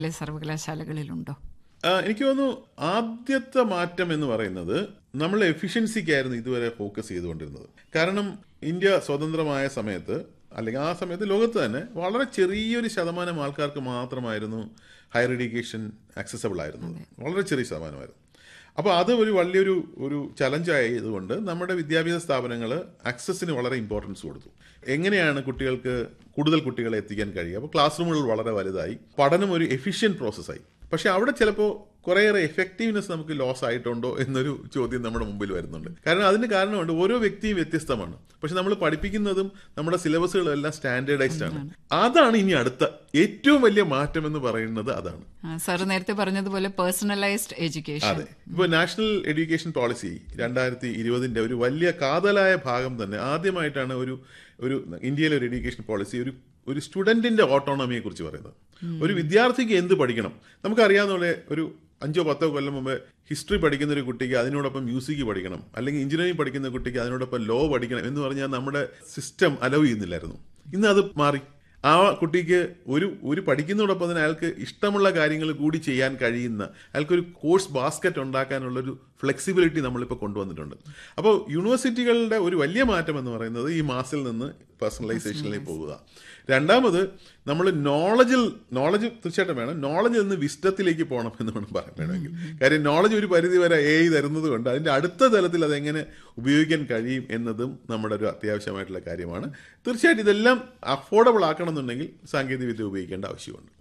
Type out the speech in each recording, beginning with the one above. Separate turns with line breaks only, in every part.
സർവകലാശാലകളിലുണ്ടോ
ആ, എനിക്ക് തോന്നുന്നു ആദ്യത്തെ മാറ്റം എന്ന് പറയുന്നത് നമ്മൾ എഫിഷ്യൻസിക്കായിരുന്നു ഇതുവരെ ഫോക്കസ് ചെയ്തുകൊണ്ടിരുന്നത് കാരണം ഇന്ത്യ സ്വതന്ത്രമായ സമയത്ത് അല്ലെങ്കിൽ ആ സമയത്ത് ലോകത്ത് തന്നെ വളരെ ചെറിയൊരു ശതമാനം ആൾക്കാർക്ക് മാത്രമായിരുന്നു ഹയർ എഡ്യൂക്കേഷൻ ആക്സസബിൾ ആയിരുന്നത് വളരെ ചെറിയ ശതമാനമായിരുന്നു അപ്പോൾ അത് ഒരു വലിയൊരു ഒരു ചലഞ്ചായതുകൊണ്ട് നമ്മുടെ വിദ്യാഭ്യാസ സ്ഥാപനങ്ങൾ ആക്സസിന് വളരെ ഇമ്പോർട്ടൻസ് കൊടുത്തു എങ്ങനെയാണ് കുട്ടികൾക്ക് കൂടുതൽ കുട്ടികളെ എത്തിക്കാൻ കഴിയുക അപ്പോൾ ക്ലാസ് റൂമുകൾ വളരെ വലുതായി പഠനം ഒരു എഫിഷ്യൻറ്റ് പ്രോസസ്സായി പക്ഷെ അവിടെ ചിലപ്പോൾ കുറേയേറെ എഫക്റ്റീവ്നെസ് നമുക്ക് ലോസ് ആയിട്ടുണ്ടോ എന്നൊരു ചോദ്യം നമ്മുടെ മുമ്പിൽ വരുന്നുണ്ട് കാരണം അതിന് കാരണമുണ്ട് ഓരോ വ്യക്തിയും വ്യത്യസ്തമാണ് പക്ഷെ നമ്മൾ പഠിപ്പിക്കുന്നതും നമ്മുടെ സിലബസുകളും എല്ലാം സ്റ്റാൻഡേർഡൈസ്ഡ് ആണ് അതാണ് ഇനി അടുത്ത ഏറ്റവും വലിയ മാറ്റം എന്ന് പറയുന്നത് അതാണ്
സാർ നേരത്തെ പറഞ്ഞതുപോലെ പേഴ്സണലൈസ്ഡ് എഡ്യൂക്കേഷൻ
അതെ ഇപ്പോൾ നാഷണൽ എഡ്യൂക്കേഷൻ പോളിസി രണ്ടായിരത്തി ഇരുപതിന്റെ ഒരു വലിയ കാതലായ ഭാഗം തന്നെ ആദ്യമായിട്ടാണ് ഒരു ഒരു ഇന്ത്യയിലെ ഒരു എഡ്യൂക്കേഷൻ പോളിസി ഒരു ഒരു സ്റ്റുഡന്റിന്റെ ഓട്ടോണമിയെ കുറിച്ച് പറയുന്നത് ഒരു വിദ്യാർത്ഥിക്ക് എന്ത് പഠിക്കണം നമുക്കറിയാവുന്ന പോലെ ഒരു അഞ്ചോ പത്തോ കൊല്ലം മുമ്പ് ഹിസ്റ്ററി പഠിക്കുന്ന ഒരു കുട്ടിക്ക് അതിനോടൊപ്പം മ്യൂസിക് പഠിക്കണം അല്ലെങ്കിൽ എഞ്ചിനീയറിംഗ് പഠിക്കുന്ന കുട്ടിക്ക് അതിനോടൊപ്പം ലോ പഠിക്കണം എന്ന് പറഞ്ഞാൽ നമ്മുടെ സിസ്റ്റം അലവ് ചെയ്യുന്നില്ലായിരുന്നു ഇന്ന് അത് മാറി ആ കുട്ടിക്ക് ഒരു ഒരു പഠിക്കുന്നതോടൊപ്പം തന്നെ അയാൾക്ക് ഇഷ്ടമുള്ള കാര്യങ്ങൾ കൂടി ചെയ്യാൻ കഴിയുന്ന അയാൾക്കൊരു കോഴ്സ് ബാസ്ക്കറ്റ് ഉണ്ടാക്കാനുള്ളൊരു ഫ്ലെക്സിബിലിറ്റി നമ്മളിപ്പോൾ കൊണ്ടുവന്നിട്ടുണ്ട് അപ്പോൾ യൂണിവേഴ്സിറ്റികളുടെ ഒരു വലിയ മാറ്റം എന്ന് പറയുന്നത് ഈ മാസിൽ നിന്ന് പേഴ്സണലൈസേഷനിലേക്ക് പോകുക രണ്ടാമത് നമ്മൾ നോളജിൽ നോളജ് തീർച്ചയായിട്ടും വേണം നോളജിൽ നിന്ന് വിസ്റ്റത്തിലേക്ക് പോകണം എന്ന് വേണം പറയാൻ വേണമെങ്കിൽ കാര്യം നോളജ് ഒരു പരിധി വരെ എ തരുന്നത് കൊണ്ട് അതിൻ്റെ അടുത്ത തലത്തിൽ അതെങ്ങനെ ഉപയോഗിക്കാൻ കഴിയും എന്നതും നമ്മുടെ ഒരു അത്യാവശ്യമായിട്ടുള്ള കാര്യമാണ് തീർച്ചയായിട്ടും ഇതെല്ലാം അഫോർഡബിൾ ആക്കണം എന്നുണ്ടെങ്കിൽ സാങ്കേതികവിദ്യ ഉപയോഗിക്കേണ്ട ആവശ്യമുണ്ട്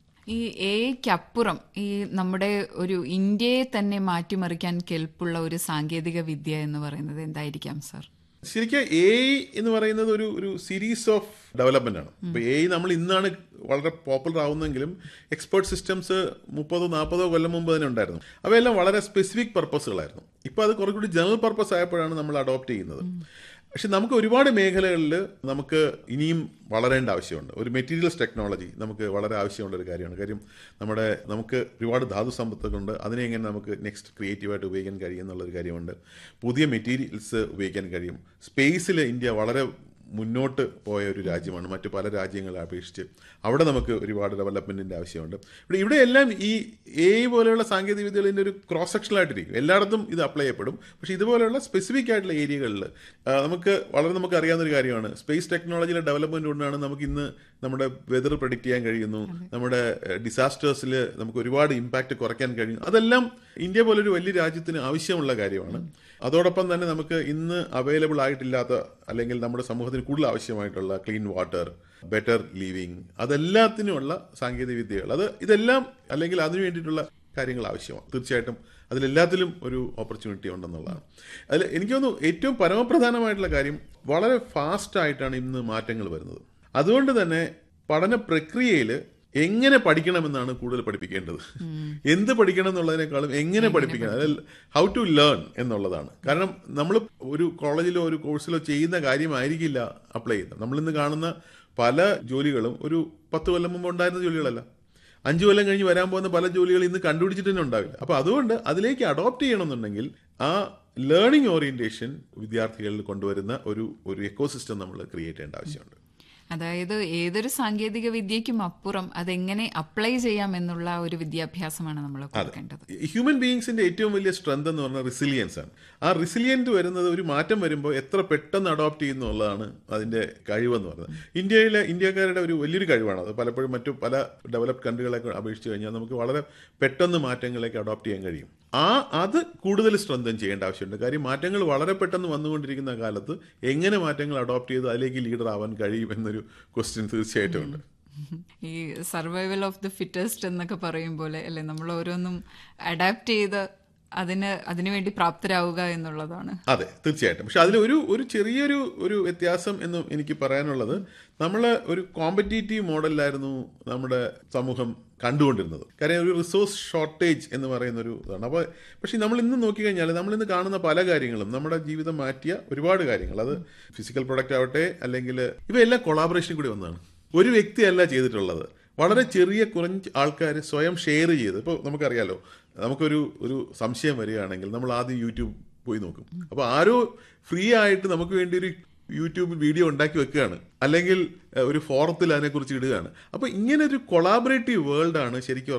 ഈ എയ്ക്കപ്പുറം ഈ നമ്മുടെ ഒരു ഇന്ത്യയെ തന്നെ മാറ്റിമറിക്കാൻ കെൽപ്പുള്ള ഒരു സാങ്കേതിക വിദ്യ എന്ന് പറയുന്നത് എന്തായിരിക്കാം സാർ
ശരിക്കും എ എന്ന് പറയുന്നത് ഒരു ഒരു സീരീസ് ഓഫ് ഡെവലപ്മെന്റ് ആണ് ഇപ്പൊ എ നമ്മൾ ഇന്നാണ് വളരെ പോപ്പുലർ ആവുന്നെങ്കിലും എക്സ്പേർട്ട് സിസ്റ്റംസ് മുപ്പതോ നാൽപ്പതോ കൊല്ലം മുമ്പ് തന്നെ ഉണ്ടായിരുന്നു അവയെല്ലാം വളരെ സ്പെസിഫിക് പർപ്പസുകളായിരുന്നു ഇപ്പൊ അത് കുറെ കൂടി ജനറൽ പർപ്പസ് ആയപ്പോഴാണ് നമ്മൾ അഡോപ്റ്റ് ചെയ്യുന്നത് പക്ഷെ നമുക്ക് ഒരുപാട് മേഖലകളിൽ നമുക്ക് ഇനിയും വളരേണ്ട ആവശ്യമുണ്ട് ഒരു മെറ്റീരിയൽസ് ടെക്നോളജി നമുക്ക് വളരെ ആവശ്യമുള്ള ഒരു കാര്യമാണ് കാര്യം നമ്മുടെ നമുക്ക് ഒരുപാട് ധാതു സമ്പത്തുകളുണ്ട് അതിനെ എങ്ങനെ നമുക്ക് നെക്സ്റ്റ് ക്രിയേറ്റീവായിട്ട് ഉപയോഗിക്കാൻ കഴിയും എന്നുള്ളൊരു കാര്യമുണ്ട് പുതിയ മെറ്റീരിയൽസ് ഉപയോഗിക്കാൻ കഴിയും സ്പേസിൽ ഇന്ത്യ വളരെ മുന്നോട്ട് പോയ ഒരു രാജ്യമാണ് മറ്റു പല രാജ്യങ്ങളെ അപേക്ഷിച്ച് അവിടെ നമുക്ക് ഒരുപാട് ഡെവലപ്മെന്റിന്റെ ആവശ്യമുണ്ട് ഇവിടെ ഇവിടെയെല്ലാം ഈ എ പോലെയുള്ള സാങ്കേതിക വിദ്യകളിൻ്റെ ഒരു ക്രോസ് സെക്ഷനായിട്ടിരിക്കും എല്ലായിടത്തും ഇത് അപ്ലൈ ചെയ്യപ്പെടും പക്ഷേ ഇതുപോലെയുള്ള സ്പെസിഫിക് ആയിട്ടുള്ള ഏരിയകളിൽ നമുക്ക് വളരെ നമുക്ക് അറിയാവുന്ന ഒരു കാര്യമാണ് സ്പേസ് ടെക്നോളജിയിലെ ഡെവലപ്മെന്റ് കൊണ്ടാണ് നമുക്ക് ഇന്ന് നമ്മുടെ വെതർ പ്രഡിക്റ്റ് ചെയ്യാൻ കഴിയുന്നു നമ്മുടെ ഡിസാസ്റ്റേഴ്സിൽ നമുക്ക് ഒരുപാട് ഇമ്പാക്റ്റ് കുറയ്ക്കാൻ കഴിയും അതെല്ലാം ഇന്ത്യ പോലൊരു വലിയ രാജ്യത്തിന് ആവശ്യമുള്ള കാര്യമാണ് അതോടൊപ്പം തന്നെ നമുക്ക് ഇന്ന് അവൈലബിൾ ആയിട്ടില്ലാത്ത അല്ലെങ്കിൽ നമ്മുടെ സമൂഹത്തിന് കൂടുതൽ ആവശ്യമായിട്ടുള്ള ക്ലീൻ വാട്ടർ ബെറ്റർ ലിവിങ് അതെല്ലാത്തിനുമുള്ള സാങ്കേതിക വിദ്യകൾ അത് ഇതെല്ലാം അല്ലെങ്കിൽ അതിനു വേണ്ടിയിട്ടുള്ള കാര്യങ്ങൾ ആവശ്യമാണ് തീർച്ചയായിട്ടും അതിലെല്ലാത്തിലും ഒരു ഓപ്പർച്യൂണിറ്റി ഉണ്ടെന്നുള്ളതാണ് അതിൽ എനിക്ക് തോന്നുന്നു ഏറ്റവും പരമപ്രധാനമായിട്ടുള്ള കാര്യം വളരെ ഫാസ്റ്റ് ആയിട്ടാണ് ഇന്ന് മാറ്റങ്ങൾ വരുന്നത് അതുകൊണ്ട് തന്നെ പഠന പ്രക്രിയയിൽ എങ്ങനെ പഠിക്കണമെന്നാണ് കൂടുതൽ പഠിപ്പിക്കേണ്ടത് എന്ത് പഠിക്കണം എന്നുള്ളതിനേക്കാളും എങ്ങനെ പഠിപ്പിക്കണം അതായത് ഹൗ ടു ലേൺ എന്നുള്ളതാണ് കാരണം നമ്മൾ ഒരു കോളേജിലോ ഒരു കോഴ്സിലോ ചെയ്യുന്ന കാര്യമായിരിക്കില്ല അപ്ലൈ ചെയ്യുന്നത് നമ്മളിന്ന് കാണുന്ന പല ജോലികളും ഒരു പത്ത് കൊല്ലം മുമ്പ് ഉണ്ടായിരുന്ന ജോലികളല്ല അഞ്ചു കൊല്ലം കഴിഞ്ഞ് വരാൻ പോകുന്ന പല ജോലികൾ ഇന്ന് കണ്ടുപിടിച്ചിട്ട് തന്നെ ഉണ്ടാവില്ല അപ്പോൾ അതുകൊണ്ട് അതിലേക്ക് അഡോപ്റ്റ് ചെയ്യണമെന്നുണ്ടെങ്കിൽ ആ ലേണിംഗ് ഓറിയന്റേഷൻ വിദ്യാർത്ഥികളിൽ കൊണ്ടുവരുന്ന ഒരു ഒരു എക്കോസിസ്റ്റം നമ്മൾ ക്രിയേറ്റ് ചെയ്യേണ്ട ആവശ്യമുണ്ട്
അതായത് ഏതൊരു സാങ്കേതിക വിദ്യയ്ക്കും അപ്പുറം അതെങ്ങനെ അപ്ലൈ ചെയ്യാം എന്നുള്ള ഒരു വിദ്യാഭ്യാസമാണ് നമ്മൾ കൊടുക്കേണ്ടത്
ഹ്യൂമൻ ബീയിങ്സിന്റെ ഏറ്റവും വലിയ സ്ട്രെങ്ത് എന്ന് പറഞ്ഞാൽ റിസിലിയൻസ് ആണ് ആ റിസിലിയന്റ് വരുന്നത് ഒരു മാറ്റം വരുമ്പോൾ എത്ര പെട്ടെന്ന് അഡോപ്റ്റ് ചെയ്യുന്നു എന്നുള്ളതാണ് അതിന്റെ കഴിവെന്ന് പറയുന്നത് ഇന്ത്യയിലെ ഇന്ത്യക്കാരുടെ ഒരു വലിയൊരു കഴിവാണ് അത് പലപ്പോഴും മറ്റു പല ഡെവലപ്ഡ് കൺട്രികളെ അപേക്ഷിച്ച് കഴിഞ്ഞാൽ നമുക്ക് വളരെ പെട്ടെന്ന് മാറ്റങ്ങളിലേക്ക് അഡോപ്റ്റ് ചെയ്യാൻ കഴിയും ആ അത് കൂടുതൽ സ്ട്രെങ്തൻ ചെയ്യേണ്ട ആവശ്യമുണ്ട് കാര്യം മാറ്റങ്ങൾ വളരെ പെട്ടെന്ന് വന്നുകൊണ്ടിരിക്കുന്ന കാലത്ത് എങ്ങനെ മാറ്റങ്ങൾ അഡോപ്റ്റ് ചെയ്ത് അതിലേക്ക് ലീഡർ ആവാൻ കഴിയും എന്നൊരു ക്വസ്റ്റ്യൻ തീർച്ചയായിട്ടും ഉണ്ട്
ഈ സർവൈവൽ ഓഫ് ദി ഫിറ്റസ്റ്റ് എന്നൊക്കെ പറയും പോലെ അല്ലെ നമ്മൾ ഓരോന്നും അഡാപ്റ്റ് ചെയ്ത് അതിന് അതിനുവേണ്ടി പ്രാപ്തരാവുക എന്നുള്ളതാണ്
അതെ തീർച്ചയായിട്ടും പക്ഷെ അതിൽ ഒരു ഒരു ചെറിയൊരു ഒരു വ്യത്യാസം എന്ന് എനിക്ക് പറയാനുള്ളത് നമ്മൾ ഒരു കോമ്പറ്റീറ്റീവ് മോഡലിലായിരുന്നു നമ്മുടെ സമൂഹം കണ്ടുകൊണ്ടിരുന്നത് കാര്യം ഒരു റിസോഴ്സ് ഷോർട്ടേജ് എന്ന് പറയുന്ന ഒരു ഇതാണ് അപ്പോൾ പക്ഷേ നമ്മൾ ഇന്ന് നോക്കിക്കഴിഞ്ഞാൽ നമ്മൾ ഇന്ന് കാണുന്ന പല കാര്യങ്ങളും നമ്മുടെ ജീവിതം മാറ്റിയ ഒരുപാട് കാര്യങ്ങൾ അത് ഫിസിക്കൽ പ്രൊഡക്റ്റ് ആവട്ടെ അല്ലെങ്കിൽ ഇവയെല്ലാം കൊളാബറേഷൻ കൂടി വന്നതാണ് ഒരു വ്യക്തിയല്ല ചെയ്തിട്ടുള്ളത് വളരെ ചെറിയ കുറഞ്ഞ ആൾക്കാർ സ്വയം ഷെയർ ചെയ്ത് ഇപ്പോൾ നമുക്കറിയാലോ നമുക്കൊരു ഒരു സംശയം വരികയാണെങ്കിൽ നമ്മൾ ആദ്യം യൂട്യൂബ് പോയി നോക്കും അപ്പോൾ ആരോ ഫ്രീ ആയിട്ട് നമുക്ക് വേണ്ടി ഒരു യൂട്യൂബിൽ വീഡിയോ ഉണ്ടാക്കി വെക്കുകയാണ് അല്ലെങ്കിൽ ഏഹ്, ഒരു ഫോറത്തിൽ അതിനെക്കുറിച്ച് ഇടുകയാണ് അപ്പോൾ ഇങ്ങനെ ഒരു കൊളാബറേറ്റീവ് വേൾഡാണ് ശരിക്കും